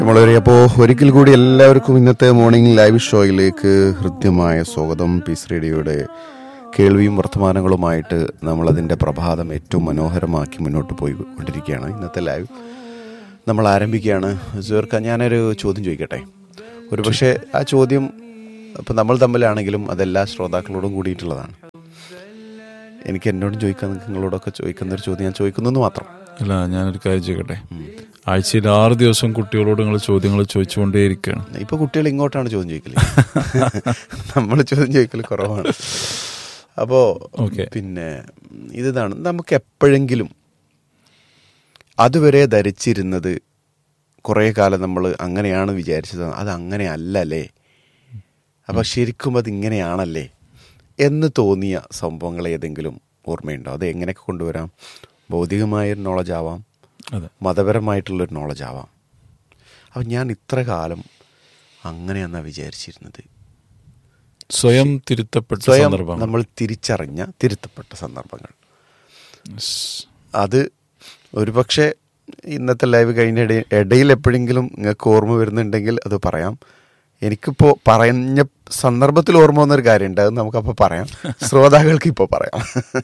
നമ്മളൊരു അപ്പോൾ ഒരിക്കൽ കൂടി എല്ലാവർക്കും ഇന്നത്തെ മോർണിംഗ് ലൈവ് ഷോയിലേക്ക് ഹൃദ്യമായ സ്വാഗതം പീസ് റേഡിയോയുടെ കേൾവിയും വർത്തമാനങ്ങളുമായിട്ട് നമ്മളതിൻ്റെ പ്രഭാതം ഏറ്റവും മനോഹരമാക്കി മുന്നോട്ട് പോയി കൊണ്ടിരിക്കുകയാണ് ഇന്നത്തെ ലൈവ് നമ്മൾ ആരംഭിക്കുകയാണ് സുഹൃക്ക ഞാനൊരു ചോദ്യം ചോദിക്കട്ടെ ഒരു പക്ഷേ ആ ചോദ്യം ഇപ്പം നമ്മൾ തമ്മിലാണെങ്കിലും അതെല്ലാ ശ്രോതാക്കളോടും കൂടിയിട്ടുള്ളതാണ് എനിക്ക് എന്നോടും ചോദിക്കാൻ നിങ്ങളോടൊക്കെ ചോദിക്കുന്ന ഒരു ചോദ്യം ഞാൻ ചോദിക്കുന്നു മാത്രം അല്ല ഞാനൊരു കാര്യം ചോദിക്കട്ടെ ആഴ്ചയിൽ ആറ് ദിവസം കുട്ടികളോട് നിങ്ങൾ ചോദ്യങ്ങൾ ചോദിച്ചുകൊണ്ടേയിരിക്കുകയാണ് ഇപ്പൊ കുട്ടികൾ ഇങ്ങോട്ടാണ് ചോദ്യം ചോദിക്കല് നമ്മൾ ചോദ്യം ചോദിക്കൽ കുറവാണ് അപ്പോ Okay. പിന്നെ ഇതാണ് നമുക്ക് എപ്പോഴെങ്കിലും അതുവരെ ധരിച്ചിരുന്നത് കുറേ കാലം നമ്മൾ അങ്ങനെയാണ് വിചാരിച്ചത് അത് അങ്ങനെ അല്ലല്ലേ അപ്പൊ ശരിക്കും അത് ഇങ്ങനെയാണല്ലേ എന്ന് തോന്നിയ സംഭവങ്ങൾ ഏതെങ്കിലും ഓർമ്മയുണ്ടോ അത് എങ്ങനെയൊക്കെ കൊണ്ടുവരാം ഭൗതികമായൊരു നോളജ് ആവാം അതെ മതപരമായിട്ടുള്ളൊരു നോളജ് ആവാം അപ്പം ഞാൻ ഇത്ര കാലം അങ്ങനെയാണെന്നാണ് വിചാരിച്ചിരുന്നത് സ്വയം തിരുത്തപ്പെട്ട സ്വയം സന്ദർഭം നമ്മൾ തിരിച്ചറിഞ്ഞ തിരുത്തപ്പെട്ട സന്ദർഭങ്ങൾ അത് ഒരുപക്ഷെ ഇന്നത്തെ ലൈവ് കഴിഞ്ഞ ഇടയിൽ ഇടയിൽ എപ്പോഴെങ്കിലും നിങ്ങൾക്ക് ഓർമ്മ വരുന്നുണ്ടെങ്കിൽ അത് പറയാം എനിക്കിപ്പോൾ പറഞ്ഞ സന്ദർഭത്തിൽ ഓർമ്മ വന്നൊരു കാര്യമുണ്ട് അത് നമുക്കപ്പോൾ പറയാം ശ്രോതാക്കൾക്ക് ഇപ്പോൾ പറയാം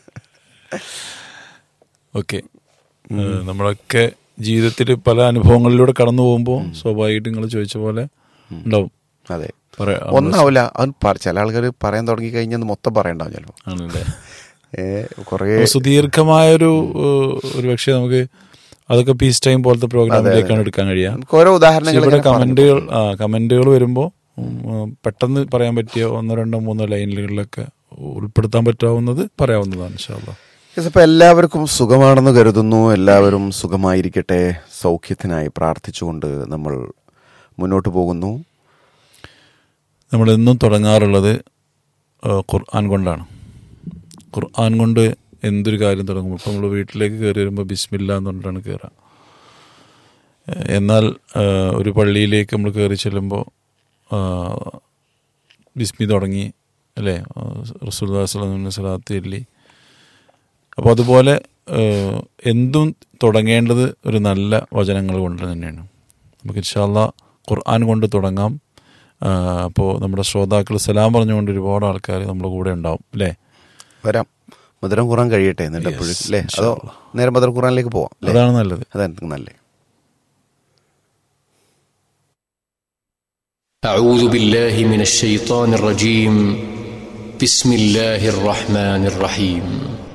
ഓക്കെ നമ്മളൊക്കെ ജീവിതത്തിൽ പല അനുഭവങ്ങളിലൂടെ കടന്നു പോകുമ്പോൾ സ്വാഭാവികമായിട്ട് നിങ്ങൾ ചോദിച്ച പോലെ ഉണ്ടാവും അതെ പറയാ- ഒന്നാവില്ല അത് പ- ചില ആൾക്കാർ പറയാൻ തുടങ്ങി കഴിഞ്ഞാൽ അത് മൊത്തം പറയണ്ടാവും ചിലപ്പോൾ ആണല്ലേ കുറേ അപ്പോൾ സുദീർഘമായൊരു ഏഹ്, ഒരു പക്ഷേ നമുക്ക് അതൊക്കെ പീസ് ടൈം പോലത്തെ പ്രോഗ്രാമിലേക്കാണ് എടുക്കാൻ കഴിയുക നമുക്ക് ഓരോ ഉദാഹരണങ്ങൾ ഇവിടെ ഇങ്ങനെ പറഞ്ഞു കമന്റുകൾ ആ കമന്റുകൾ വരുമ്പോൾ പെട്ടെന്ന് പറയാൻ പറ്റിയ ഒന്നോ രണ്ടോ മൂന്നോ ലൈനുകളിലൊക്കെ ഉൾപ്പെടുത്താൻ പറ്റാവുന്നത് പറയാവുന്നതാണ് ഇൻഷാല്ലാ ഇപ്പൊ എല്ലാവർക്കും സുഖമാണെന്ന് കരുതുന്നു എല്ലാവരും സുഖമായിരിക്കട്ടെ സൗഖ്യത്തിനായി പ്രാർത്ഥിച്ചുകൊണ്ട് നമ്മൾ മുന്നോട്ട് പോകുന്നു നമ്മൾ എന്നും തുടങ്ങാറുള്ളത് ആ, ഖുർആൻ കൊണ്ടാണ് ഖുർആൻ കൊണ്ട് എന്തൊരു കാര്യം തുടങ്ങുമ്പോൾ ഇപ്പോൾ നമ്മൾ വീട്ടിലേക്ക് കയറി വരുമ്പോൾ ബിസ്മില്ല എന്ന് പറഞ്ഞിട്ടാണ് കയറുക ഏഹ് എന്നാൽ ആ, ഒരു പള്ളിയിലേക്ക് നമ്മൾ കയറി ചെല്ലുമ്പോൾ ആ, ബിസ്മി തുടങ്ങി അല്ലേ റസൂൽ സ്വലാത്ത് ചൊല്ലി അപ്പോൾ അതുപോലെ ഏഹ്, എന്തും തുടങ്ങേണ്ടത് ഒരു നല്ല വചനങ്ങൾ കൊണ്ട് തന്നെയാണ് നമുക്ക് ഇൻഷാല്ല ഖുർആൻ കൊണ്ട് തുടങ്ങാം അപ്പോൾ നമ്മുടെ ശ്രോതാക്കൾ സലാം പറഞ്ഞുകൊണ്ട് ഒരുപാട് ആൾക്കാർ നമ്മുടെ കൂടെ ഉണ്ടാവും അല്ലേ വരാം മധുരം ഖുറാൻ കഴിയട്ടെ എന്നിട്ട് എപ്പോഴും അല്ലേ അതോ നേരെ മധുരം ഖുറാനിലേക്ക് പോവാം അല്ലേ? അതാണ് നല്ലത് അതാണ് നല്ലത് أعوذ بالله من الشيطان الرجيم بسم الله الرحمن الرحيم